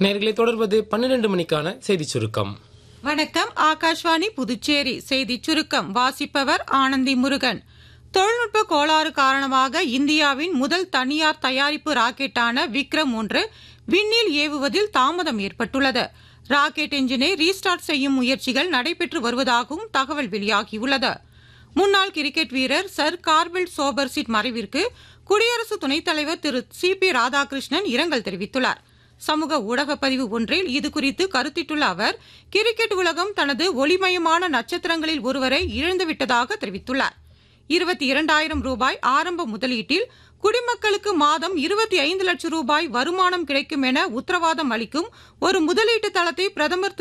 நேர்களை தொடர்வது பன்னிரண்டு மணிக்கான செய்திச் சுருக்கம் வணக்கம் ஆகாஷ்வாணி புதுச்சேரி செய்தி சுருக்கம் வாசிப்பவர் ஆனந்தி முருகன் தொழில்நுட்ப கோளாறு காரணமாக இந்தியாவின் முதல் தனியார் தயாரிப்பு ராக்கெட்டான விக்ரம் ஒன்று விண்ணில் ஏவுவதில் தாமதம் ஏற்பட்டுள்ளது ராக்கெட் என்ஜினை ரீஸ்டார்ட் செய்யும் முயற்சிகள் நடைபெற்று வருவதாகவும் தகவல் வெளியாகியுள்ளது முன்னாள் கிரிக்கெட் வீரர் சர் கார்பெல் சோபர்சிட் மறைவிற்கு குடியரசு துணைத் தலைவர் திரு சி பி ராதாகிருஷ்ணன் இரங்கல் தெரிவித்துள்ளார் சமூக ஊடக பதிவு ஒன்றில் இது குறித்து கருத்திட்டுள்ள அவர் கிரிக்கெட் உலகம் தனது ஒளிமயமான நட்சத்திரங்களில் ஒருவரை இழந்துவிட்டதாக தெரிவித்துள்ளார் இருபத்தி இரண்டாயிரம் ரூபாய் ஆரம்ப முதலீட்டில் குடிமக்களுக்கு மாதம் இருபத்தி ஐந்து லட்சம் ரூபாய் வருமானம் கிடைக்கும் என உத்தரவாதம் அளிக்கும் ஒரு முதலீட்டு தளத்தை பிரதமர் திரு